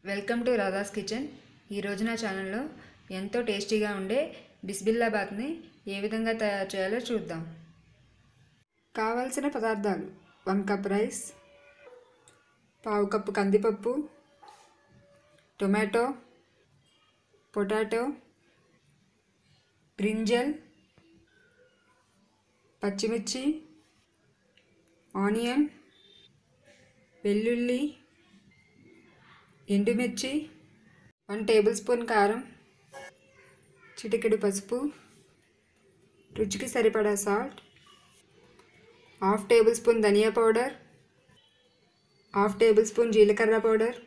welcome to రాధాస్ kitchen ఈరోజు నా ఛానల్లో ఎంతో టేస్టీగా ఉండే బిస్బిల్లాబాత్ని ఏ విధంగా తయారు చేయాలో చూద్దాం కావలసిన పదార్థాలు వన్ కప్ రైస్ పావు కప్పు కందిపప్పు టొమాటో పొటాటో బ్రింజల్ పచ్చిమిర్చి ఆనియన్ వెల్లుల్లి ఎండుమిర్చి వన్ టేబుల్ స్పూన్ కారం చిటికెడు పసుపు రుచికి సరిపడా సాల్ట్ హాఫ్ టేబుల్ స్పూన్ ధనియా పౌడర్ హాఫ్ టేబుల్ స్పూన్ జీలకర్ర powder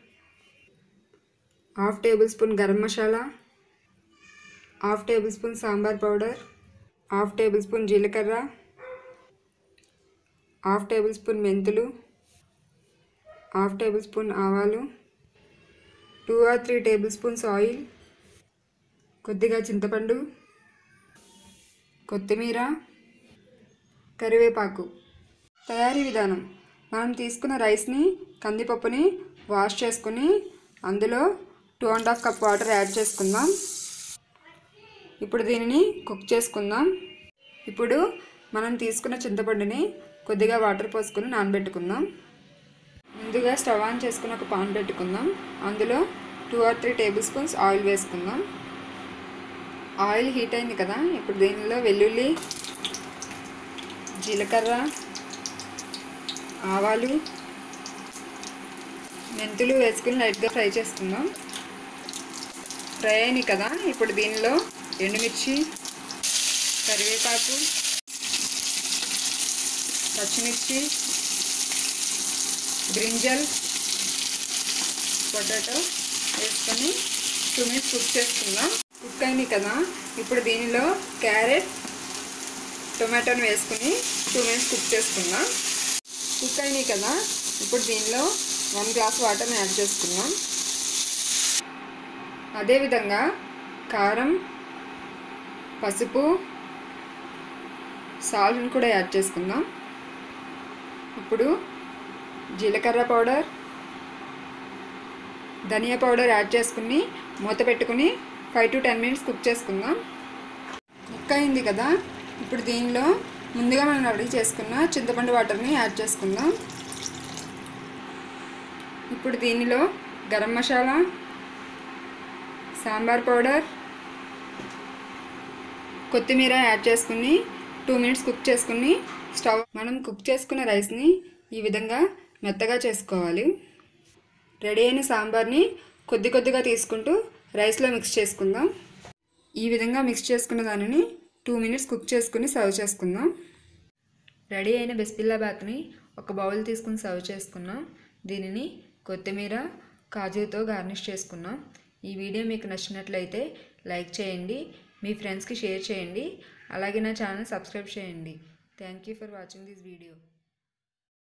half tablespoon garam masala half tablespoon sambar powder half tablespoon జీలకర్ర హాఫ్ టేబుల్ స్పూన్ మెంతులు హాఫ్ టేబుల్ స్పూన్ ఆవాలు two or three tablespoons oil కొద్దిగా చింతపండు కొత్తిమీర కరివేపాకు తయారీ విధానం మనం తీసుకున్న రైస్ని కందిపప్పుని వాష్ చేసుకుని అందులో two and half cup water add చేసుకుందాం ఇప్పుడు దీనిని కుక్ చేసుకుందాం ఇప్పుడు మనం తీసుకున్న చింతపండుని కొద్దిగా వాటర్ పోసుకొని నానబెట్టుకుందాం ముందుగా స్టవ్ ఆన్ చేసుకుని ఒక పాన్ పెట్టుకుందాం అందులో two or three tablespoons oil వేసుకుందాం ఆయిల్ హీట్ అయింది కదా ఇప్పుడు దీనిలో వెల్లుల్లి జీలకర్ర ఆవాలు మెంతులు వేసుకుని లైట్గా ఫ్రై చేసుకుందాం ఫ్రై అయినాయి కదా ఇప్పుడు దీనిలో ఎండుమిర్చి కరివేపాకు పచ్చిమిర్చి బ్రింజల్ పొటాటో వేసుకొని టూ మినిట్స్ కుక్ చేసుకుందాం కుక్ అయింది కదా ఇప్పుడు దీనిలో క్యారెట్ టొమాటోని వేసుకుని టూ మినిట్స్ కుక్ చేసుకుందాం కుక్ అయినాయి కదా ఇప్పుడు దీనిలో వన్ గ్లాస్ వాటర్ని యాడ్ చేసుకుందాం అదేవిధంగా కారం పసుపు సాల్ట్ని కూడా యాడ్ చేసుకుందాం ఇప్పుడు జీలకర్ర పౌడర్ ధనియా పౌడర్ యాడ్ చేసుకుని మూత పెట్టుకుని five to ten minutes cook చేసుకుందాం కుక్ అయింది కదా ఇప్పుడు దీనిలో ముందుగా మనం రెడీ చేసుకున్న చింతపండు వాటర్ని యాడ్ చేసుకుందాం ఇప్పుడు దీనిలో గరం మసాలా సాంబార్ పౌడర్ కొత్తిమీర యాడ్ చేసుకుని టూ మినిట్స్ కుక్ చేసుకుని స్టవ్ మనం కుక్ చేసుకున్న రైస్ని ఈ విధంగా మెత్తగా చేసుకోవాలి రెడీ అయిన సాంబార్ని కొద్ది కొద్దిగా తీసుకుంటూ రైస్లో మిక్స్ చేసుకుందాం ఈ విధంగా మిక్స్ చేసుకున్న దానిని టూ మినిట్స్ కుక్ చేసుకుని సర్వ్ చేసుకుందాం రెడీ అయిన బెస్పిల్లాబాత్ని ఒక బౌల్ తీసుకుని సర్వ్ చేసుకున్నాం దీనిని కొత్తిమీర కాజుతో గార్నిష్ చేసుకున్నాం ఈ వీడియో మీకు నచ్చినట్లయితే లైక్ చేయండి మీ ఫ్రెండ్స్కి షేర్ చేయండి అలాగే నా ఛానల్ సబ్స్క్రైబ్ చేయండి thank you for watching this video